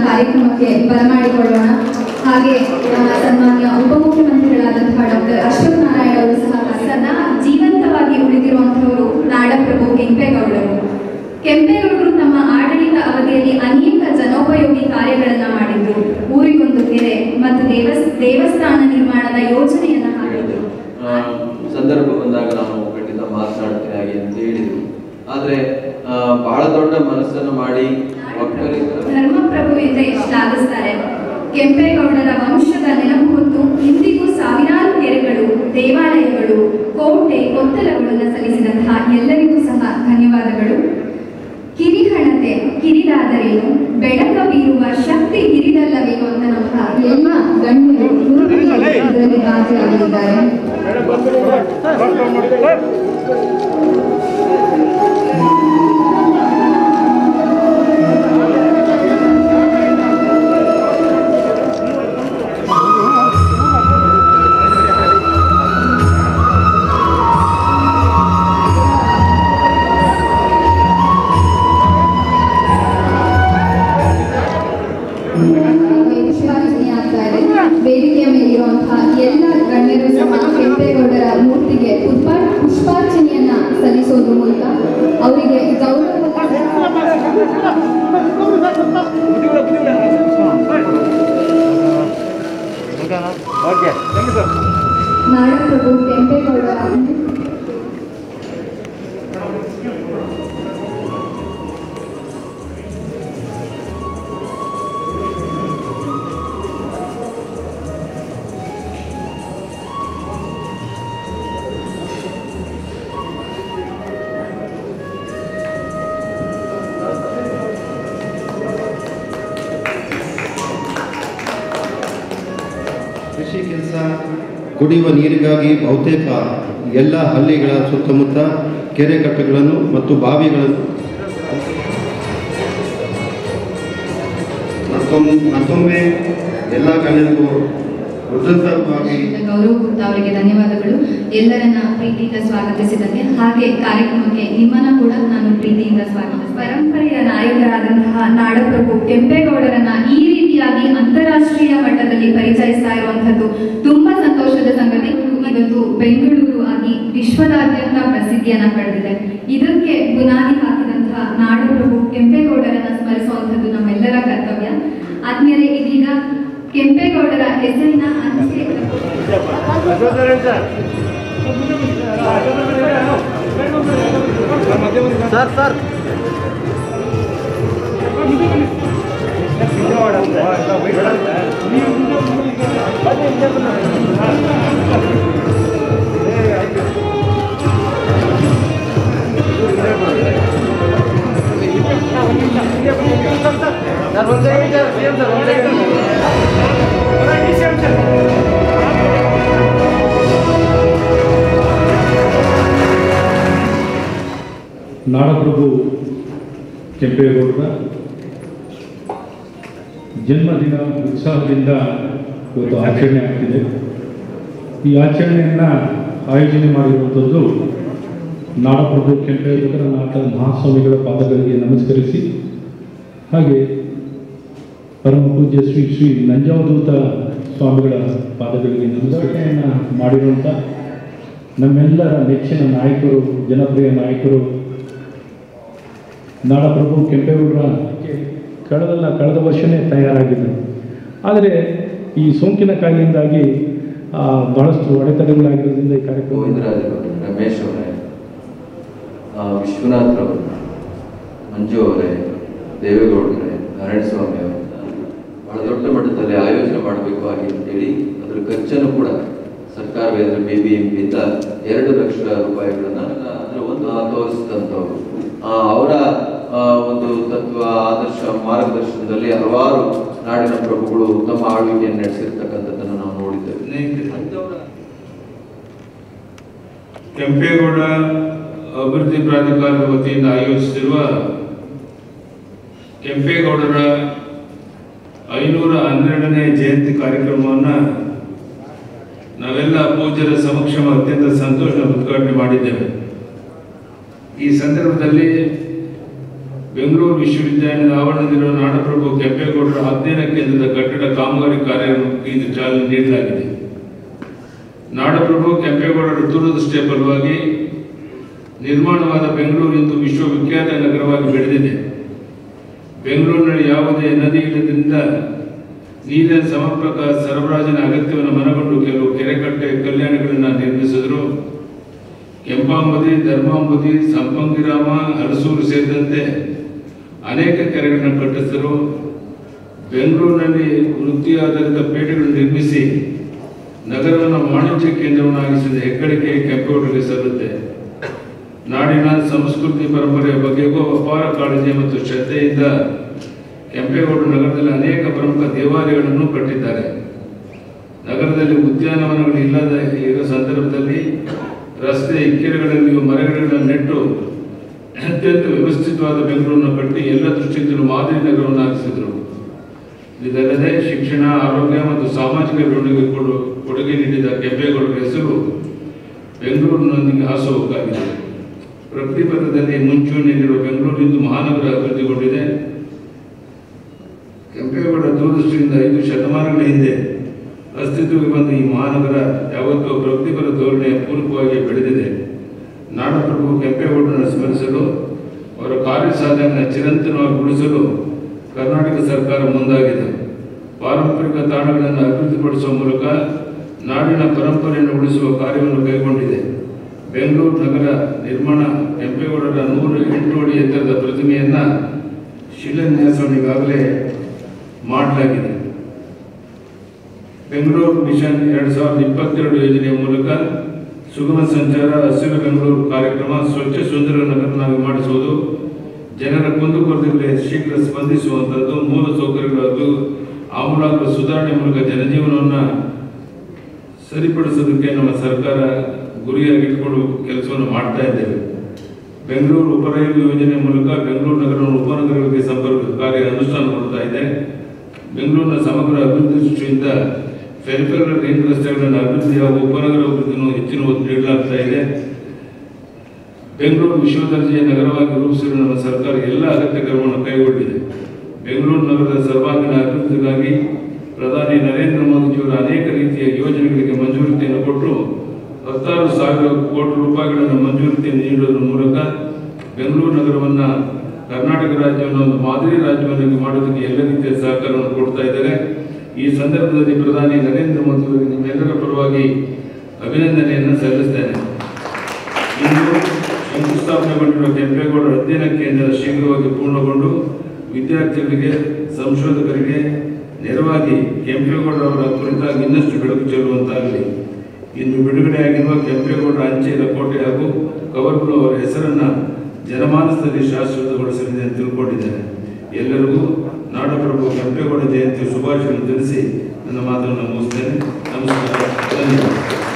ಕಾರ್ಯಕ್ರಮಕ್ಕೆ ಬರಮಾಡಿಕೊಳ್ಳೋಣ ಹಾಗೆ ನಮ್ಮ ಸನ್ಮಾನ್ಯ ಉಪಮುಖ್ಯಮಂತ್ರಿಗಳಾದಂತಹ ಡಾಕ್ಟರ್ ಅಶ್ವಥ್ ನಾರಾಯಣ ಅವರು ಸಹ ಸದಾ ಜೀವಂತವಾಗಿ ಉಳಿದಿರುವಂತಹವರು ನಾಡಪ್ರಭು ಕೆಂಪೇಗೌಡರು ಕೆಂಪೇಗೌಡರು ತಮ್ಮ ಆಡಳಿತ ಅವಧಿಯಲ್ಲಿ ಅನೇಕ ಜನೋಪಯೋಗಿ ಕಾರ್ಯಗಳನ್ನ ಮಾಡಿದ್ರು ಊರಿಗೊಂದು ಕೆರೆ ಮತ್ತು ದೇವಸ್ ದೇವಸ್ಥಾನ ನಿರ್ಮಾಣದ ಯೋಜನೆಯನ್ನ ಹಾಕಿದ್ರು ಆ, ಸಂದರ್ಭ ಬಂದಾಗ ನಾನು ಖಂಡಿತ ಮಾತನಾಡ್ತೀನಿ ಹಾಗೆ ಅಂತ ಹೇಳಿದ್ರು ಆದ್ರೆ ಆ, ಬಹಳ ದೊಡ್ಡ ಮನಸ್ಸನ್ನು ಮಾಡಿ ಒಕ್ಕಲಿಗರ ಧರ್ಮಪ್ರಭು ಎಂದೇ ಶ್ಲಾಘಿಸ್ತಾರೆ ಕೆಂಪೇಗೌಡರ ವಂಶದ ನೆನಪು ಹೊತ್ತು ಇಂದಿಗೂ ಸಾವಿರಾರು ಕೆರೆಗಳು ದೇವಾಲಯಗಳು ಕೋಟೆ ಕೊತ್ತಲಗಳನ್ನು ಸಲ್ಲಿಸಿದಂತಹ ಎಲ್ಲರಿಗೂ ಸಹ ಧನ್ಯವಾದಗಳು ಕಿರಿಹಣತೆ ಕಿರಿದಾದರೇನು ಬೆಳಕ ಬೀರುವ ಶಕ್ತಿ ಹಿರಿದಲ್ಲವೇನು ಅಂತ ನಮ್ಮ ಎಲ್ಲ ಗಣ್ಯರು ಗುರುಗಳು ಇದರಲ್ಲಿ ಭಾಗಿಯಾಗಿದ್ದಾರೆ ವಿಶ್ವಾಸನೆ ಆಗ್ತಾ ಇದೆ ವೇದಿಕೆಯ ಮೇಲಿರುವಂತಹ ಎಲ್ಲ ಗಣ್ಯರು ಸಹ ಕೆಂಪೇಗೌಡರ ಮೂರ್ತಿಗೆ ಪುಷ್ಪ ಪುಷ್ಪಾರ್ಚನೆಯನ್ನ ಸಲ್ಲಿಸೋದ್ರ ಮೂಲಕ ಅವರಿಗೆ ಗೌರವ ಓಕೆ ಥ್ಯಾಂಕ್ ಯು ಸರ್ ನಾಡಪ್ರಭು ಕೆಂಪೇಗೌಡರ ಕೃಷಿ ಕೆಲಸ ಕುಡಿಯುವ ನೀರಿಗಾಗಿ ಬಹುತೇಕ ಎಲ್ಲ ಹಳ್ಳಿಗಳ ಸುತ್ತಮುತ್ತ ಕೆರೆಕಟ್ಟೆಗಳನ್ನು ಮತ್ತು ಬಾವಿಗಳನ್ನು ಮತ್ತೊಮ್ಮೆ ಮತ್ತೊಮ್ಮೆ ಎಲ್ಲ ಗಣ್ಯರಿಗೂ ಹೃದಯಪೂರ್ವಕವಾಗಿ ಗೌರವ್ ಗುಪ್ತಾ ಅವರಿಗೆ ಧನ್ಯವಾದಗಳು ಎಲ್ಲರನ್ನ ಪ್ರೀತಿಯಿಂದ ಸ್ವಾಗತಿಸಿದ್ದಕ್ಕೆ ಹಾಗೆ ಕಾರ್ಯಕ್ರಮಕ್ಕೆ ನಿಮ್ಮನ್ನ ಕೂಡ ನಾನು ಪ್ರೀತಿಯಿಂದ ಸ್ವಾಗತಿಸ ಪರಂಪರೆಯ ನಾಯಕರಾದಂತಹ ನಾಡಪ್ರಭು ಕೆಂಪೇಗೌಡರನ್ನ ಈ ರೀತಿಯಾಗಿ ಅಂತಾರಾಷ್ಟ್ರೀಯ ಮಟ್ಟದಲ್ಲಿ ಪರಿಚಯಿಸ್ತಾ ಇರುವಂತದ್ದು ತುಂಬಾ ಸಂತೋಷದ ಸಂಗತಿ ಇವತ್ತು ಬೆಂಗಳೂರು ಆಗಿ ವಿಶ್ವದಾದ್ಯಂತ ಪ್ರಸಿದ್ಧಿಯನ್ನ ಪಡೆದಿದೆ ಇದಕ್ಕೆ ಬುನಾದಿ ಹಾಕಿದಂತಹ ನಾಡಪ್ರಭು ಕೆಂಪೇಗೌಡರನ್ನ ಸ್ಮರಿಸುವಂಥದ್ದು ನಮ್ಮೆಲ್ಲರ ಕರ್ತವ್ಯ ಆದ್ಮೇಲೆ ಇದೀಗ ಕೆಂಪೇಗೌಡರ ಹೆಸರಿನ ಅಂಚೆ ಸರ್ ಸರ್ ಸರ್ ಒಂದು ಸೆಕೆಂಡ್ ಸರ್ ಸೇಮ್ ಸರ್ ಒಂದು ನಾಡಪ್ರಭು ಕೆಂಪೇಗೌಡರ ಜನ್ಮದಿನ ಉತ್ಸಾಹದಿಂದ ಇವತ್ತು ಆಚರಣೆ ಆಗ್ತಿದೆ ಈ ಆಚರಣೆಯನ್ನು ಆಯೋಜನೆ ಮಾಡಿರುವಂಥದ್ದು ನಾಡಪ್ರಭು ಕೆಂಪೇಗೌಡರ ನಾಟ ಮಹಾಸ್ವಾಮಿಗಳ ಪಾದಗಳಿಗೆ ನಮಸ್ಕರಿಸಿ ಹಾಗೆ ಪರಮ ಪೂಜ್ಯ ಶ್ರೀ ಶ್ರೀ ನಂಜಾವಧೂತ ಸ್ವಾಮಿಗಳ ಪಾದಗಳಿಗೆ ನಮಸ್ಕರಣೆಯನ್ನು ಮಾಡಿರುವಂಥ ನಮ್ಮೆಲ್ಲರ ನೆಚ್ಚಿನ ನಾಯಕರು ಜನಪ್ರಿಯ ನಾಯಕರು ನಾಡಪ್ರಭು ಕೆಂಪೇಗೌಡರ ಕಳೆದಲ್ಲ ಕಳೆದ ವರ್ಷವೇ ತಯಾರಾಗಿದ್ದರು ಆದರೆ ಈ ಸೋಂಕಿನ ಕಾಯಿಲೆಯಿಂದಾಗಿ ಆ, ಬಹಳಷ್ಟು ಅಡೆತಡೆಗಳಾಗಿರೋದ್ರಿಂದ ಈ ಕಾರ್ಯಕ್ರಮ ಗೋವಿಂದರಾಜ್ ಅವರು ರಮೇಶ್ ಅವರೇ ಆ, ವಿಶ್ವನಾಥ್ ಅವರು ಮಂಜು ಅವರೇ ದೇವೇಗೌಡರೇ ನಾರಾಯಣಸ್ವಾಮಿ ಅವರು ಬಹಳ ದೊಡ್ಡ ಮಟ್ಟದಲ್ಲಿ ಆಯೋಜನೆ ಮಾಡಬೇಕು ಹಾಗೆ ಅಂತೇಳಿ ಅದರ ಖರ್ಚನ್ನು ಕೂಡ ಸರ್ಕಾರವೇ ಅದರ ಬಿ ಬಿ ಎಂ ಪಿಯಿಂದ ಎರಡು ಲಕ್ಷ ರೂಪಾಯಿಗಳನ್ನ ಅದರ ಒಂದು ತೋರಿಸಿದಂಥವ್ರು ಆ, ಅವರ ಆ, ಒಂದು ತತ್ವ ಆದರ್ಶ ಮಾರ್ಗದರ್ಶನದಲ್ಲಿ ಹಲವಾರು ನಾಡಿನ ಪ್ರಭುಗಳು ಉತ್ತಮ ಆಳ್ವಿಕೆಯನ್ನು ನಡೆಸಿರ್ತಕ್ಕಂಥದ್ದನ್ನು ನಾವು ನೋಡಿದ್ದೇವೆ ಅಂಥವರ ಕೆಂಪೇಗೌಡ ಅಭಿವೃದ್ಧಿ ಪ್ರಾಧಿಕಾರದ ವತಿಯಿಂದ ಆಯೋಜಿಸಿರುವ ಕೆಂಪೇಗೌಡರ ಐನೂರ ಹನ್ನೆರಡನೇ ಜಯಂತಿ ಕಾರ್ಯಕ್ರಮವನ್ನು ನಾವೆಲ್ಲ ಪೂಜ್ಯರ ಸಮಕ್ಷಮ ಅತ್ಯಂತ ಸಂತೋಷ ಉದ್ಘಾಟನೆ ಮಾಡಿದ್ದೇವೆ ಈ ಸಂದರ್ಭದಲ್ಲಿ ಬೆಂಗಳೂರು ವಿಶ್ವವಿದ್ಯಾಲಯದ ಆವರಣದಲ್ಲಿರುವ ನಾಡಪ್ರಭು ಕೆಂಪೇಗೌಡರ ಅಧ್ಯಯನ ಕೇಂದ್ರದ ಕಟ್ಟಡ ಕಾಮಗಾರಿ ಕಾರ್ಯಕ್ಕೆ ಇಂದು ಚಾಲನೆ ನೀಡಲಾಗಿದೆ ನಾಡಪ್ರಭು ಕೆಂಪೇಗೌಡರ ದೂರದೃಷ್ಟಿಯ ಫಲವಾಗಿ ನಿರ್ಮಾಣವಾದ ಬೆಂಗಳೂರು ಇಂದು ವಿಶ್ವವಿಖ್ಯಾತ ನಗರವಾಗಿ ಬೆಳೆದಿದೆ ಬೆಂಗಳೂರಿನಲ್ಲಿ ಯಾವುದೇ ನದಿ ಇಲ್ಲದ್ರಿಂದ ನೀರಿನ ಸಮರ್ಪಕ ಸರಬರಾಜಿನ ಅಗತ್ಯವನ್ನು ಮನಗೊಂಡು ಕೆಲವು ಕೆರೆಕಟ್ಟೆ ಕಲ್ಯಾಣಗಳನ್ನು ನಿರ್ಮಿಸಿದರು ಕೆಂಪಾಂಬುದಿ ಧರ್ಮಾಂಬುದಿ ಸಂಪಂಗಿರಾಮ ಹಲಸೂರು ಸೇರಿದಂತೆ ಅನೇಕ ಕೆರೆಗಳನ್ನು ಕಟ್ಟಿಸಿದರು ಬೆಂಗಳೂರಿನಲ್ಲಿ ವೃತ್ತಿ ಆಧಾರಿತ ಪೇಟೆಗಳನ್ನು ನಿರ್ಮಿಸಿ ನಗರವನ್ನು ವಾಣಿಜ್ಯ ಕೇಂದ್ರವನ್ನಾಗಿಸಿದ ಹೆಗ್ಗಳಿಕೆ ಕೆಂಪೇಗೌಡರಿಗೆ ಸಲ್ಲುತ್ತೆ ನಾಡಿನ ಸಂಸ್ಕೃತಿ ಪರಂಪರೆಯ ಬಗ್ಗೆಗೂ ಅಪಾರ ಕಾಳಜಿ ಮತ್ತು ಶ್ರದ್ಧೆಯಿಂದ ಕೆಂಪೇಗೌಡ ನಗರದಲ್ಲಿ ಅನೇಕ ಪ್ರಮುಖ ದೇವಾಲಯಗಳನ್ನು ಕಟ್ಟಿದ್ದಾರೆ ನಗರದಲ್ಲಿ ಉದ್ಯಾನವನಗಳು ಇಲ್ಲದ ಇರೋ ಸಂದರ್ಭದಲ್ಲಿ ರಸ್ತೆ ಇಕ್ಕೆರೆಗಳಲ್ಲಿಯೂ ಮರಗಳನ್ನು ನೆಟ್ಟು ಅತ್ಯಂತ ವ್ಯವಸ್ಥಿತವಾದ ಬೆಂಗಳೂರನ್ನು ಕಟ್ಟಿ ಎಲ್ಲ ದೃಷ್ಟಿಯಿಂದಲೂ ಮಾದರಿ ನಗರವನ್ನಾಗಿಸಿದರು ಇದಲ್ಲದೆ ಶಿಕ್ಷಣ ಆರೋಗ್ಯ ಮತ್ತು ಸಾಮಾಜಿಕ ಬೆಳವಣಿಗೆ ಕೊಡು ಕೊಡುಗೆ ನೀಡಿದ ಕೆಂಪೇಗೌಡರ ಹೆಸರು ಬೆಂಗಳೂರಿನೊಂದಿಗೆ ಹಾಸುಹೊಕ್ಕಾಗಿದೆ ಪ್ರಗತಿ ಪಥದಲ್ಲಿ ಮುಂಚೂಣಿಯಲ್ಲಿರುವ ಬೆಂಗಳೂರು ಇಂದು ಮಹಾನಗರ ಅಭಿವೃದ್ಧಿಗೊಂಡಿದೆ ಕೆಂಪೇಗೌಡ ದೂರದೃಷ್ಟಿಯಿಂದ ಐದು ಶತಮಾನಗಳ ಹಿಂದೆ ಅಸ್ತಿತ್ವಕ್ಕೆ ಬಂದ ಈ ಮಹಾನಗರ ಯಾವತ್ತೂ ಪ್ರಗತಿಪರ ಧೋರಣೆಯ ಪೂರಕವಾಗಿ ಬೆಳೆದಿದೆ ನಾಡಪ್ರಭು ಕೆಂಪೇಗೌಡರನ್ನು ಸ್ಮರಿಸಲು ಅವರ ಕಾರ್ಯ ಸಾಧನೆಯನ್ನು ಚಿರಂತನವಾಗಿ ಉಳಿಸಲು ಕರ್ನಾಟಕ ಸರ್ಕಾರ ಮುಂದಾಗಿದೆ ಪಾರಂಪರಿಕ ತಾಣಗಳನ್ನು ಅಭಿವೃದ್ಧಿಪಡಿಸುವ ಮೂಲಕ ನಾಡಿನ ಪರಂಪರೆಯನ್ನು ಉಳಿಸುವ ಕಾರ್ಯವನ್ನು ಕೈಗೊಂಡಿದೆ ಬೆಂಗಳೂರು ನಗರ ನಿರ್ಮಾಣ ಕೆಂಪೇಗೌಡರ ನೂರ ಎಂಟು ಅಡಿ ಎತ್ತರದ ಪ್ರತಿಮೆಯನ್ನ ಶಿಲಾನ್ಯಾಸವನ್ನು ಈಗಾಗಲೇ ಮಾಡಲಾಗಿದೆ ಬೆಂಗಳೂರು ಮಿಷನ್ ಎರಡು ಸಾವಿರದ ಇಪ್ಪತ್ತೆರಡು ಯೋಜನೆಯ ಮೂಲಕ ಸುಗಮ ಸಂಚಾರ ಹಸಿರು ಬೆಂಗಳೂರು ಕಾರ್ಯಕ್ರಮ ಸ್ವಚ್ಛ ಸುಂದರ ನಗರನಾಗಿ ಮಾಡಿಸುವುದು ಜನರ ಕುಂದುಕೊರತೆಗಳಿಗೆ ಶೀಘ್ರ ಸ್ಪಂದಿಸುವಂಥದ್ದು ಮೂಲ ಸೌಕರ್ಯಗಳ ಅಭಿ- ಆಮೂಲಾಗ್ರ ಸುಧಾರಣೆ ಮೂಲಕ ಜನಜೀವನವನ್ನು ಸರಿಪಡಿಸೋದಕ್ಕೆ ನಮ್ಮ ಸರ್ಕಾರ ಗುರಿಯಾಗಿಟ್ಕೊಂಡು ಕೆಲಸವನ್ನು ಮಾಡ್ತಾ ಇದ್ದೇವೆ ಬೆಂಗಳೂರು ಉಪರೈಲು ಯೋಜನೆ ಮೂಲಕ ಬೆಂಗಳೂರು ನಗರವನ್ನು ಉಪನಗರಗಳಿಗೆ ಸಂಪರ್ಕ ಕಾರ್ಯ ಅನುಷ್ಠಾನಗೊಳ್ತಾ ಇದೆ ಬೆಂಗಳೂರಿನ ಸಮಗ್ರ ಅಭಿವೃದ್ಧಿ ದೃಷ್ಟಿಯಿಂದ ಫೆರಿಫೆರಲ್ ರೈಲು ರಸ್ತೆಗಳನ್ನು ಅಭಿವೃದ್ಧಿ ಹಾಗೂ ಉಪನಗರ ಅಭಿವೃದ್ಧಿಯನ್ನು ಹೆಚ್ಚಿನ ಒತ್ತು ನೀಡಲಾಗ್ತಾ ಇದೆ ಬೆಂಗಳೂರು ವಿಶ್ವ ದರ್ಜೆಯ ನಗರವಾಗಿ ರೂಪಿಸಲು ನಮ್ಮ ಸರ್ಕಾರ ಎಲ್ಲ ಅಗತ್ಯ ಕ್ರಮವನ್ನು ಕೈಗೊಂಡಿದೆ ಬೆಂಗಳೂರು ನಗರದ ಸರ್ವಾಂಗೀಣ ಅಭಿವೃದ್ಧಿಗಾಗಿ ಪ್ರಧಾನಿ ನರೇಂದ್ರ ಮೋದಿಜಿಯವರ ಅನೇಕ ರೀತಿಯ ಯೋಜನೆಗಳಿಗೆ ಮಂಜೂರಿತೆಯನ್ನು ಕೊಟ್ಟು ಹತ್ತಾರು ಸಾವಿರ ಕೋಟಿ ರೂಪಾಯಿಗಳನ್ನು ಮಂಜೂರಿತೆಯನ್ನು ನೀಡುವುದರ ಮೂಲಕ ಬೆಂಗಳೂರು ನಗರವನ್ನು ಕರ್ನಾಟಕ ರಾಜ್ಯವನ್ನು ಒಂದು ಮಾದರಿ ರಾಜ್ಯವನ್ನಾಗಿ ಮಾಡೋದಕ್ಕೆ ಎಲ್ಲ ರೀತಿಯ ಸಹಕಾರವನ್ನು ಕೊಡ್ತಾ ಇದ್ದಾರೆ ಈ ಸಂದರ್ಭದಲ್ಲಿ ಪ್ರಧಾನಿ ನರೇಂದ್ರ ಮೋದಿ ಅವರಿಗೆ ನಿಮ್ಮೆಲ್ಲರ ಪರವಾಗಿ ಅಭಿನಂದನೆಯನ್ನು ಸಲ್ಲಿಸ್ತೇನೆ ಇಂದು ಶಂಕುಸ್ಥಾಪನೆಗೊಂಡಿರುವ ಕೆಂಪೇಗೌಡ ಅಧ್ಯಯನ ಕೇಂದ್ರ ಶೀಘ್ರವಾಗಿ ಪೂರ್ಣಗೊಂಡು ವಿದ್ಯಾರ್ಥಿಗಳಿಗೆ ಸಂಶೋಧಕರಿಗೆ ನೆರವಾಗಿ ಕೆಂಪೇಗೌಡ ಅವರ ಕುರಿತಾಗಿ ಇನ್ನಷ್ಟು ಬೆಳಕು ಚೆಲ್ಲುವಂತಾಗಲಿ ಇಂದು ಬಿಡುಗಡೆಯಾಗಿರುವ ಕೆಂಪೇಗೌಡ ಅಂಚೆ ಕೋಟೆ ಹಾಗೂ ಕವರ್ಗಳು ಅವರ ಹೆಸರನ್ನ ಜನಮಾನಸದಲ್ಲಿ ಶಾಶ್ವತಗೊಳಿಸಲಿದೆ ಅಂತ ತಿಳ್ಕೊಂಡಿದ್ದೇನೆ ಎಲ್ಲರಿಗೂ ನಾಡಪ್ರಭು ಕೆಂಪೇಗೌಡ ಜಯಂತಿ ಶುಭಾಶಯಗಳನ್ನು ತಿಳಿಸಿ ನನ್ನ ಮಾತನ್ನು ಮುಗಿಸ್ತೇನೆ ನಮಸ್ಕಾರ ಧನ್ಯವಾದ